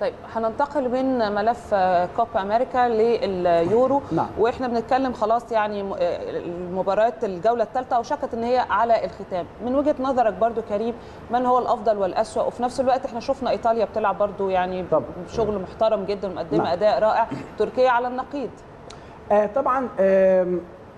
طيب هننتقل من ملف آه، كوبا امريكا لليورو نعم. واحنا بنتكلم خلاص يعني م- آه، المباريات الجوله الثالثه اوشكت ان هي على الختام من وجهه نظرك برضو كريم من هو الافضل والاسوا وفي نفس الوقت احنا شفنا ايطاليا بتلعب برضو يعني طبعا. شغل محترم جدا مقدمه نعم. اداء رائع تركيا على النقيض آه طبعا آم،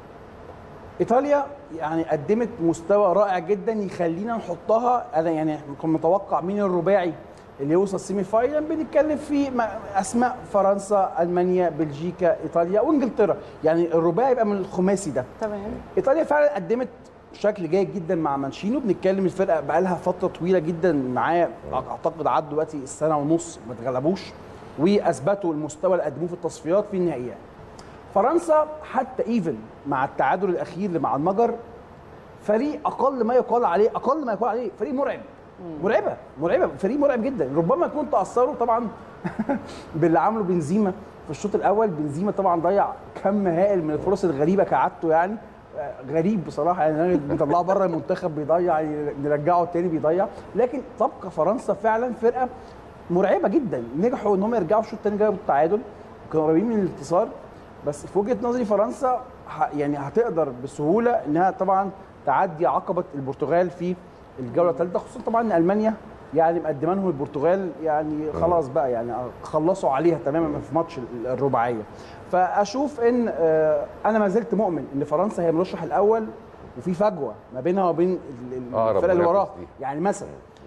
ايطاليا يعني قدمت مستوى رائع جدا يخلينا نحطها انا يعني كنت متوقع مين الرباعي اللي يوصل سيمي فاينل بنتكلم في م- اسماء فرنسا المانيا بلجيكا ايطاليا وانجلترا يعني الرباعي يبقى من الخماسي ده تمام ايطاليا فعلا قدمت شكل جيد جدا مع مانشينو بنتكلم الفرقه بقى لها فتره طويله جدا معاه اعتقد عدوا دلوقتي السنه ونص ما اتغلبوش واثبتوا المستوى اللي قدموه في التصفيات في النهائيات فرنسا حتى ايفن مع التعادل الاخير اللي مع المجر فريق اقل ما يقال عليه اقل ما يقال عليه فريق مرعب مرعبه مرعبه فريق مرعب جدا ربما يكون تاثروا طبعا باللي عمله بنزيما في الشوط الاول بنزيما طبعا ضيع كم هائل من الفرص الغريبه كعادته يعني آه، غريب بصراحه يعني بيطلعه بره المنتخب بيضيع نرجعه تاني بيضيع لكن تبقى فرنسا فعلا فرقه مرعبه جدا نجحوا ان هم يرجعوا الشوط الثاني جابوا التعادل كانوا قريبين من الانتصار بس في وجهه نظري فرنسا ه- يعني هتقدر بسهوله انها طبعا تعدي عقبه البرتغال في الجوله الثالثه خصوصا طبعا ان المانيا يعني مقدمه لهم البرتغال يعني خلاص بقى يعني خلصوا عليها تماما في ماتش ال- الرباعيه فاشوف ان آه، انا ما زلت مؤمن ان فرنسا هي المرشح الاول وفي فجوه ما بينها وبين ال- ال- أقرب الفرقه اللي منافس وراها دي. يعني مثلا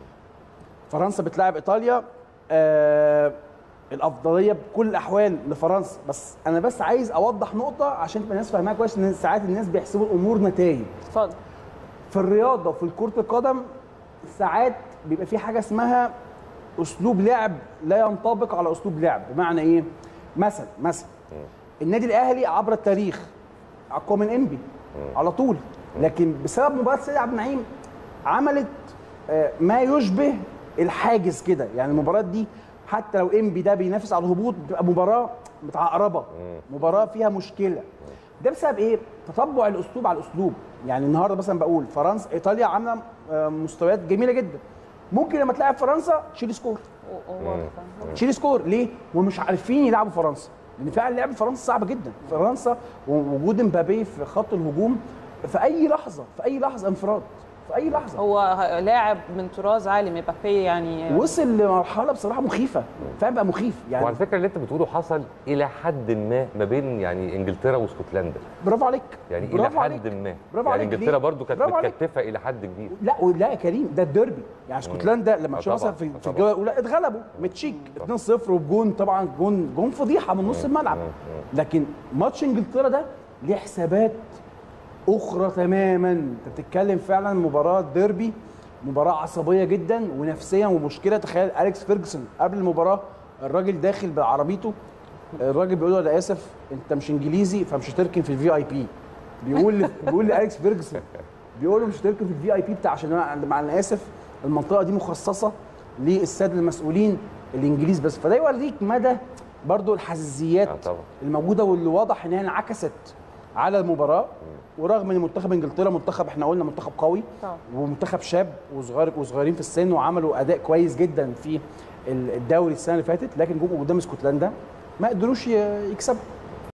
فرنسا بتلاعب ايطاليا آه الافضليه بكل الاحوال لفرنسا بس انا بس عايز اوضح نقطه عشان تبقى الناس فاهماها كويس ان ساعات الناس بيحسبوا الامور نتائج اتفضل في الرياضه وفي كره القدم ساعات بيبقى في حاجه اسمها اسلوب لعب لا ينطبق على اسلوب لعب بمعنى ايه مثلا مثلا النادي الاهلي عبر التاريخ اقوى من انبي على طول لكن بسبب مباراه سيد عبد النعيم عملت آه، ما يشبه الحاجز كده يعني المباراه دي حتى لو انبي ده بينافس على الهبوط بتبقى مباراه متعقربه مباراه فيها مشكله ده بسبب ايه تطبع الاسلوب على الاسلوب يعني النهارده مثلا بقول فرنسا ايطاليا عامله آه، مستويات جميله جدا ممكن لما تلاعب فرنسا تشيل سكور و- وواضح. تشيل سكور ليه؟ ومش عارفين يلعبوا فرنسا لان فعلا لعب فرنسا صعب جدا فرنسا ووجود مبابي في خط الهجوم في اي لحظه في اي لحظه انفراد في اي لحظه هو ه- لاعب من طراز عالي مبابي يعني وصل لمرحله بصراحه مخيفه فاهم بقى مخيف يعني وعلى فكره اللي انت بتقوله حصل الى حد ما ما بين يعني انجلترا واسكتلندا برافو عليك يعني الى برافو حد عليك. ما برافو يعني عليك. انجلترا ليه؟ برضو كانت برافو عليك. متكتفه الى حد كبير لا لا يا كريم ده الديربي يعني اسكتلندا لما آه تشوف مثلا طبعاً، في, آه في طبعاً. الجوله الاولى اتغلبوا متشيك 2-0 وبجون طبعا جون جون فضيحه من نص الملعب لكن ماتش انجلترا ده ليه حسابات اخرى تماما انت بتتكلم فعلا مباراه ديربي مباراه عصبيه جدا ونفسيا ومشكله تخيل اليكس فيرجسون قبل المباراه الراجل داخل بعربيته الراجل بيقول له انا اسف انت مش انجليزي فمش هتركن في الفي اي بي بيقول بيقول لاليكس فيرجسون بيقول له مش هتركن في الفي اي بي بتاع عشان انا مع انا اسف المنطقه دي مخصصه للساده المسؤولين الانجليز بس فده يوريك مدى برضو الحساسيات آه طبعا. الموجوده واللي واضح ان هي انعكست على المباراه ورغم ان منتخب انجلترا منتخب احنا قلنا منتخب قوي طبعا. ومنتخب شاب وصغير وصغيرين في السن وعملوا اداء كويس جدا في ال- الدوري السنه اللي فاتت لكن جم قدام اسكتلندا ما قدروش ي- يكسبوا